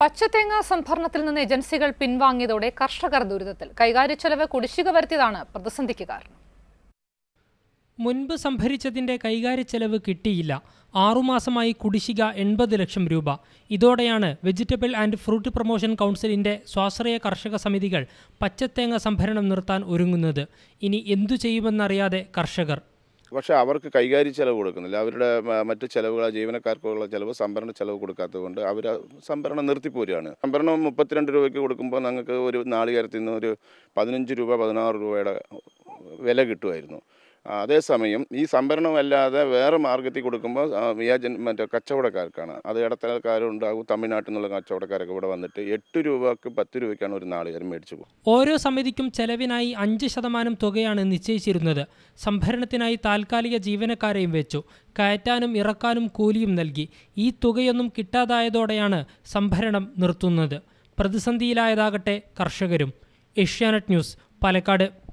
പച്ചത്തേങ്ങ സംഭരണത്തിൽ നിന്ന് ഏജൻസികൾ പിൻവാങ്ങിയതോടെ കർഷകർ ദുരിതത്തിൽ കൈകാര്യ ചെലവ് കുടിശ്ശിക വരുത്തിയതാണ് പ്രതിസന്ധിക്ക് കാരണം മുൻപ് സംഭരിച്ചതിന്റെ കൈകാര്യ ചെലവ് കിട്ടിയില്ല ആറുമാസമായി കുടിശ്ശിക എൺപത് ലക്ഷം രൂപ ഇതോടെയാണ് വെജിറ്റബിൾ ആൻഡ് ഫ്രൂട്ട് പ്രൊമോഷൻ കൗൺസിലിന്റെ സ്വാശ്രയ കർഷക സമിതികൾ പച്ചത്തേങ്ങ സംഭരണം നിർത്താൻ ഒരുങ്ങുന്നത് ഇനി എന്തു ചെയ്യുമെന്നറിയാതെ കർഷകർ പക്ഷേ അവർക്ക് കൈകാര്യ ചെലവ് കൊടുക്കുന്നില്ല അവരുടെ മ- മറ്റ് ചെലവുകൾ ജീവനക്കാർക്കുള്ള ചെലവ് സംഭരണ ചെലവ് കൊടുക്കാത്തത് കൊണ്ട് അവർ സംഭരണം നിർത്തിപ്പോരുകയാണ് സംഭരണം മുപ്പത്തിരണ്ട് രൂപയ്ക്ക് കൊടുക്കുമ്പോൾ ഞങ്ങൾക്ക് ഒരു നാളികേരത്തിൽ നിന്ന് ഒരു പതിനഞ്ച് രൂപ പതിനാറ് രൂപയുടെ വില കിട്ടുമായിരുന്നു ആ, അതേസമയം ഈ സംഭരണമല്ലാതെ വേറെ മാർഗത്തിൽ കൊടുക്കുമ്പോൾ ആ, വ്യാജൻ മറ്റേ കച്ചവടക്കാർക്കാണ് അത് ഇടത്തരക്കാരുണ്ടാകും തമിഴ്നാട്ടിൽ നിന്നുള്ള കച്ചവടക്കാരൊക്കെ ഇവിടെ വന്നിട്ട് എട്ട് രൂപക്ക് പത്ത് രൂപയ്ക്കാണ് ഒരു നാളികേരം മേടിച്ചു പോകും ഓരോ സമിതിക്കും ചെലവിനായി അഞ്ച് ശതമാനം തുകയാണ് നിശ്ചയിച്ചിരുന്നത് സംഭരണത്തിനായി താൽക്കാലിക ജീവനക്കാരെയും വെച്ചു കയറ്റാനും ഇറക്കാനും കൂലിയും നൽകി ഈ തുകയൊന്നും കിട്ടാതായതോടെയാണ് സംഭരണം നിർത്തുന്നത് പ്രതിസന്ധിയിലായതാകട്ടെ കർഷകരും ഏഷ്യാനെറ്റ് ന്യൂസ് പാലക്കാട്